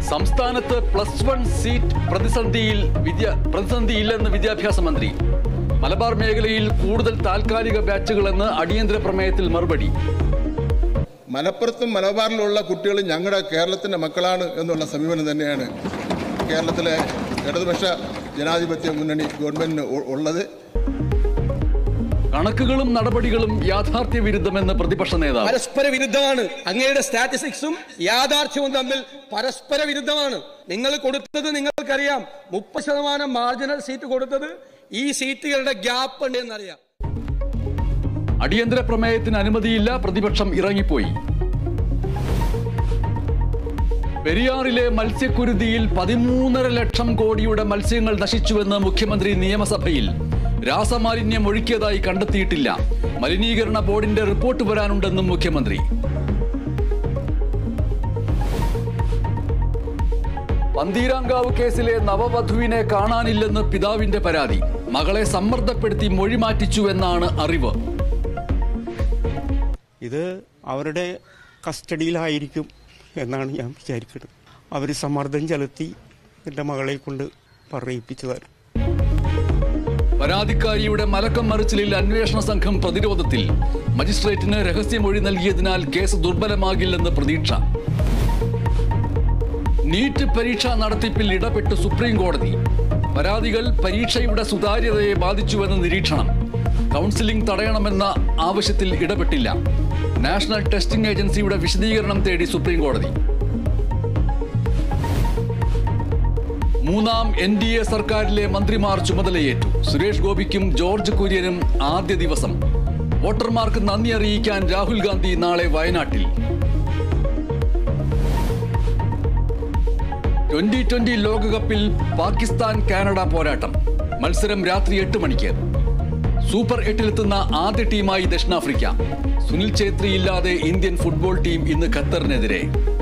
സംസ്ഥാനത്ത് plus one seat പ്രതിസന്ധിയിൽ വിദ്യ പ്രതിസന്ധിയില്ലെന്ന് വിദ്യാഭ്യാസ മന്ത്രി മലബാർ മേഖലയിൽ കൂടുതൽ താൽക്കാലിക ബാച്ചുകളെന്ന് അടിയന്തര പ്രമേയത്തിൽ മറുപടി മലപ്പുറത്തും മലബാറിലുള്ള കുട്ടികൾ ഞങ്ങളുടെ കേരളത്തിൻ്റെ മക്കളാണ് എന്നുള്ള സമീപനം തന്നെയാണ് കേരളത്തിലെ ഇടതുപക്ഷ ജനാധിപത്യ മുന്നണി ഗവൺമെൻറ്റിന് ഉ- ഉള്ളത് കണക്കുകളും നടപടികളും യാഥാർത്ഥ്യ വിരുദ്ധമെന്ന് പ്രതിപക്ഷ നേതാവ് പരസ്പര വിരുദ്ധമാണ് അങ്ങയുടെ സ്റ്റാറ്റിസ്റ്റിക്സും യാഥാർത്ഥ്യവും തമ്മിൽ പരസ്പര വിരുദ്ധമാണ് നിങ്ങൾ കൊടുത്തത് നിങ്ങൾക്കറിയാം മുപ്പത് ശതമാനം മാർജിനൽ സീറ്റ് കൊടുത്തത് ഈ സീറ്റുകളുടെ ഗ്യാപ്പ് ഉണ്ട് എന്നറിയാം അടിയന്തര പ്രമേയത്തിന് അനുമതിയില്ല പ്രതിപക്ഷം ഇറങ്ങിപ്പോയി പെരിയാറിലെ മത്സ്യക്കുരുതിയിൽ പതിമൂന്നര ലക്ഷം കോടിയുടെ മത്സ്യങ്ങൾ നശിച്ചുവെന്ന് മുഖ്യമന്ത്രി നിയമസഭയിൽ രാസമാലിന്യം ഒഴുക്കിയതായി കണ്ടെത്തിയിട്ടില്ല മലിനീകരണ ബോർഡിന്റെ റിപ്പോർട്ട് വരാനുണ്ടെന്നും മുഖ്യമന്ത്രി പന്തീരാങ്കാവ് കേസിലെ നവവധുവിനെ കാണാനില്ലെന്ന് പിതാവിന്റെ പരാതി മകളെ സമ്മർദ്ദപ്പെടുത്തി മൊഴി മാറ്റിച്ചു എന്നാണ് അറിവ് ഇത് അവരുടെ കസ്റ്റഡിയിലായിരിക്കും എന്നാണ് ഞാൻ വിചാരിക്കുന്നത് അവർ സമ്മർദ്ദം ചെലുത്തി എൻ്റെ മകളെ കൊണ്ട് പറയിപ്പിച്ചതാണ് പരാതിക്കാരിയുടെ മലക്കം മറിച്ചിലിൽ അന്വേഷണ സംഘം പ്രതിരോധത്തിൽ മജിസ്ട്രേറ്റിന് രഹസ്യമൊഴി നൽകിയതിനാൽ കേസ് ദുർബലമാകില്ലെന്ന് പ്രതീക്ഷ നീറ്റ് പരീക്ഷാ നടത്തിപ്പിൽ ഇടപെട്ട് സുപ്രീം കോടതി പരാതികൾ പരീക്ഷയുടെ സുതാര്യതയെ ബാധിച്ചുവെന്ന് നിരീക്ഷണം കൗൺസിലിംഗ് തടയണമെന്ന ആവശ്യത്തിൽ ഇടപെട്ടില്ല നാഷണൽ ടെസ്റ്റിംഗ് ഏജൻസിയുടെ വിശദീകരണം തേടി സുപ്രീം കോടതി മൂന്നാം എൻ ഡി എ സർക്കാരിലെ മന്ത്രിമാർ ചുമതലയേറ്റു സുരേഷ് ഗോപിക്കും ജോർജ് കുര്യനും ആദ്യ ദിവസം വോട്ടർമാർക്ക് നന്ദി അറിയിക്കാൻ രാഹുൽ ഗാന്ധി നാളെ വയനാട്ടിൽ ട്വന്റി ട്വന്റി ലോകകപ്പിൽ പാകിസ്ഥാൻ കാനഡ പോരാട്ടം മത്സരം രാത്രി എട്ട് മണിക്ക് സൂപ്പർ എട്ടിലെത്തുന്ന ആദ്യ ടീമായി ദക്ഷിണാഫ്രിക്ക സുനിൽ ഛേത്രി ഇല്ലാതെ ഇന്ത്യൻ ഫുട്ബോൾ ടീം ഇന്ന് ഖത്തറിനെതിരെ